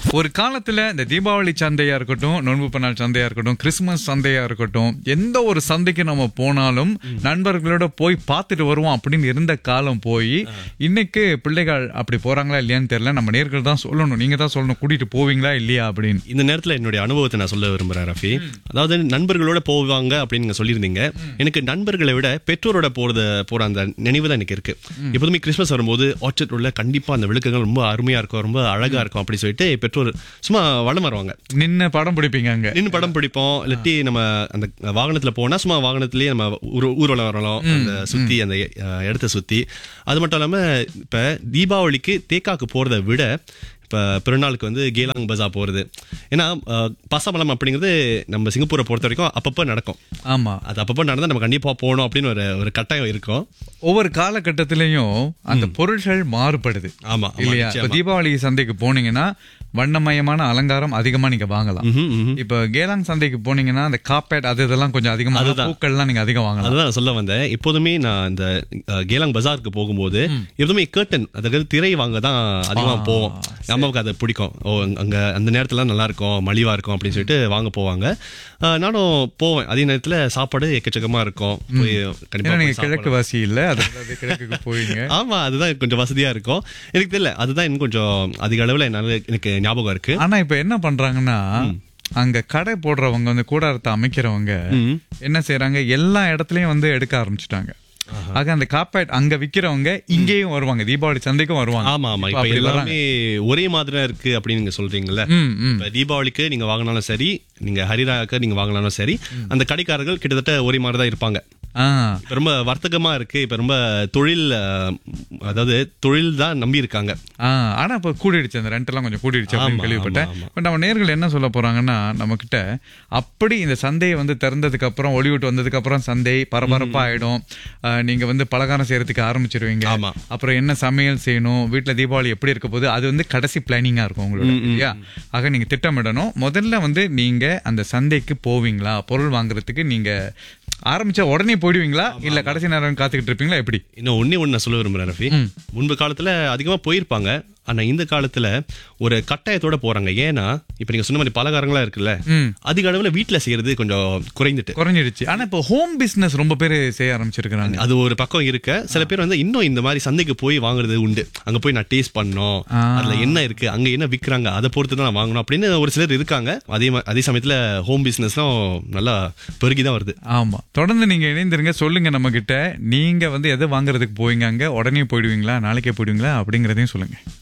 ஒரு காலத்துல இந்த தீபாவளி சந்தையா இருக்கட்டும் நோன்பு பண்ணால் சந்தையா இருக்கட்டும் கிறிஸ்துமஸ் சந்தையா இருக்கட்டும் எந்த ஒரு சந்தைக்கு நம்ம போனாலும் நண்பர்களோட போய் பார்த்துட்டு வருவோம் அப்படின்னு இருந்த காலம் போய் இன்னைக்கு பிள்ளைகள் அப்படி போறாங்களா இல்லையான்னு தெரியல நம்ம நேர்கள் தான் சொல்லணும் நீங்க தான் சொல்லணும் கூட்டிட்டு போவீங்களா இல்லையா அப்படின்னு இந்த நேரத்துல என்னுடைய அனுபவத்தை நான் சொல்ல விரும்புறேன் ரஃபி அதாவது நண்பர்களோட போவாங்க அப்படின்னு நீங்க சொல்லியிருந்தீங்க எனக்கு நண்பர்களை விட பெற்றோரோட போறத போற அந்த நினைவு தான் எனக்கு இருக்கு எப்போதுமே கிறிஸ்மஸ் வரும்போது ஆர்ச்சர்ட் உள்ள கண்டிப்பா அந்த விளக்குகள் ரொம்ப அருமையா இருக்கும் ரொம்ப அழகா இருக்கும் அப்படி சொல்லிட்டு பெற்றோர் சும்மா வளம் வருவாங்க நின்னு படம் பிடிப்பீங்க அங்க நின்று படம் பிடிப்போம் இல்லாட்டி நம்ம அந்த வாகனத்துல போனா சும்மா வாகனத்திலேயே நம்ம ஊர் ஊர்வலம் வரலாம் அந்த சுத்தி அந்த அஹ், இடத்த சுத்தி அது மட்டும் இல்லாம இப்ப தீபாவளிக்கு தேக்காக்கு போறதை விட இப்ப பிறநாளுக்கு வந்து கேலாங் பஜார் போறது ஏன்னா அஹ், பசமலம் அப்படிங்கிறது நம்ம சிங்கப்பூரை பொறுத்த வரைக்கும் அப்பப்போ நடக்கும் ஆமா அது அப்பப்போ நடந்தா நம்ம கண்டிப்பா போகணும் அப்படின்னு ஒரு ஒரு கட்டாயம் இருக்கும் ஒவ்வொரு காலகட்டத்திலையும் அந்த பொருட்கள் மாறுபடுது ஆமா ஆமா, இல்லையா இப்ப தீபாவளி சந்தைக்கு போனீங்கன்னா வண்ணமயமான அலங்காரம் அதிகமா நீங்க வாங்கலாம் ம்ஹும், ம்ஹும். இப்ப கேலாங் சந்தைக்கு போனீங்கன்னா அந்த காப்பேட் அது இதெல்லாம் கொஞ்சம் அதிகமா பூக்கள்லாம் நீங்க அதிகம் வாங்கலாம் அதுதான் நான் சொல்ல வந்தேன் எப்போதுமே நான் இந்த அஹ், கேலாங் பஜாருக்கு போகும்போது எப்போதுமே கேர்டன் அதாவது திரை வாங்க தான் அதிகமா போவோம் அம்மாவுக்கு அது பிடிக்கும் ஓ அங்க- அங்க அந்த நேரத்துல நல்லா இருக்கும் மலிவா இருக்கும் அப்படின்னு சொல்லிட்டு வாங்க போவாங்க அஹ், நானும் போவேன் அதே நேரத்துல சாப்பாடு எக்கச்சக்கமா இருக்கும் போய் கண்டிப்பா ஏன்னா நீங்க போய் கிழக்கு வாசி இல்ல அதனால கிழக்குக்கு போவீங்க ஆமா அதுதான் கொஞ்சம் வசதியா இருக்கும் எனக்கு தெரியல அதுதான் இன்னும் கொஞ்சம் அதிக அளவுல என்னால எனக்கு ஞாபகம் இருக்கு ஆனா இப்ப என்ன பண்றாங்கன்னா அங்க கடை போடுறவங்க வந்து கூடாரத்தை அமைக்கிறவங்க ம். என்ன செய்யறாங்க எல்லா இடத்துலயும் வந்து எடுக்க ஆரம்பிச்சுட்டாங்க ஆக அந்த காப்பேட் அங்க விக்கிறவங்க இங்கேயும் வருவாங்க தீபாவளி சந்தைக்கும் வருவாங்க ஆமா ஆமா இப்ப அப்படி வர்றாங்க. எல்லாமே ஒரே மாதிரி இருக்கு அப்படின்னு நீங்க சொல்றீங்கல்ல ம், ம். இப்ப தீபாவளிக்கு நீங்க வாங்கினாலும் சரி நீங்க ஹரிராக்கு நீங்க வாங்கினாலும் சரி அந்த கடைக்காரர்கள் கிட்டத்தட்ட ஒரே மாதிரி தான் இருப்பாங்க ஆ இப்ப ரொம்ப வர்த்தகமா இருக்கு இப்ப ரொம்ப தொழில் அஹ், அதாவது தொழில் தான் நம்பி இருக்காங்க ஆ, ஆனா இப்ப கூடிடுச்சு அந்த ரெண்ட் எல்லாம் கொஞ்சம் கூடிடுச்சு அப்படின்னு ஆமா, கேள்விப்பட்டேன் ஆமா, ஆமா. இப்ப நம்ம நேர்கள் என்ன சொல்ல போறாங்கன்னா நம்ம கிட்ட அப்படி இந்த சந்தையை வந்து திறந்ததுக்கு அப்புறம் ஒளிவிட்டு வந்ததுக்கு அப்புறம் சந்தை பரபரப்பா ஆயிடும் ஆ, நீங்க வந்து பலகாரம் செய்யறதுக்கு ஆரம்பிச்சிருவீங்க ஆமா. அப்புறம் என்ன சமையல் செய்யணும் வீட்ல தீபாவளி எப்படி இருக்க போகுது அது வந்து கடைசி பிளானிங்கா இருக்கும் உங்களோட இல்லையா ஆக நீங்க திட்டமிடணும் முதல்ல வந்து நீங்க அந்த சந்தைக்கு போவீங்களா பொருள் வாங்குறதுக்கு நீங்க ஆரம்பிச்ச உடனே போயிடுவீங்களா இல்ல கடைசி நேரம் காத்துக்கிட்டு இருப்பீங்களா எப்படி இன்னும் ஒண்ணே ஒண்ணு நான் சொல்ல விரும்புறேன் ரஃபி முன்பு காலத்துல அதிகமா போயிருப்பாங்க ஆனா இந்த காலத்துல ஒரு கட்டாயத்தோட போறாங்க ஏன்னா இப்ப நீங்க சொன்ன மாதிரி பலகாரங்களா இருக்குல்ல ம். அதிக அளவுல வீட்டுல செய்யறது கொஞ்சம் குறைந்துட்டு குறைஞ்சிடுச்சு ஆனா இப்போ ஹோம் பிசினஸ் ரொம்ப பேர் செய்ய ஆரம்பிச்சிருக்கிறாங்க அது ஒரு பக்கம் இருக்க சில பேர் வந்து இன்னும் இந்த மாதிரி சந்தைக்கு போய் வாங்குறது உண்டு அங்க போய் நான் டேஸ்ட் பண்ணோம் ஆ. அதுல என்ன இருக்கு அங்க என்ன விக்கிறாங்க அதை பொறுத்து தான் நான் வாங்கணும் அப்படின்னு ஒரு சிலர் இருக்காங்க அதே மா- அதே சமயத்துல ஹோம் பிசினஸ்லாம் நல்லா பெருகிதான் வருது ஆமா தொடர்ந்து நீங்க இணைந்திருங்க சொல்லுங்க நம்ம கிட்ட நீங்க வந்து எதை வாங்குறதுக்கு போவீங்க அங்க உடனே போயிடுவீங்களா நாளைக்கே போயிடுவீங்களா அப்படிங்கறதையும் சொல்லுங்க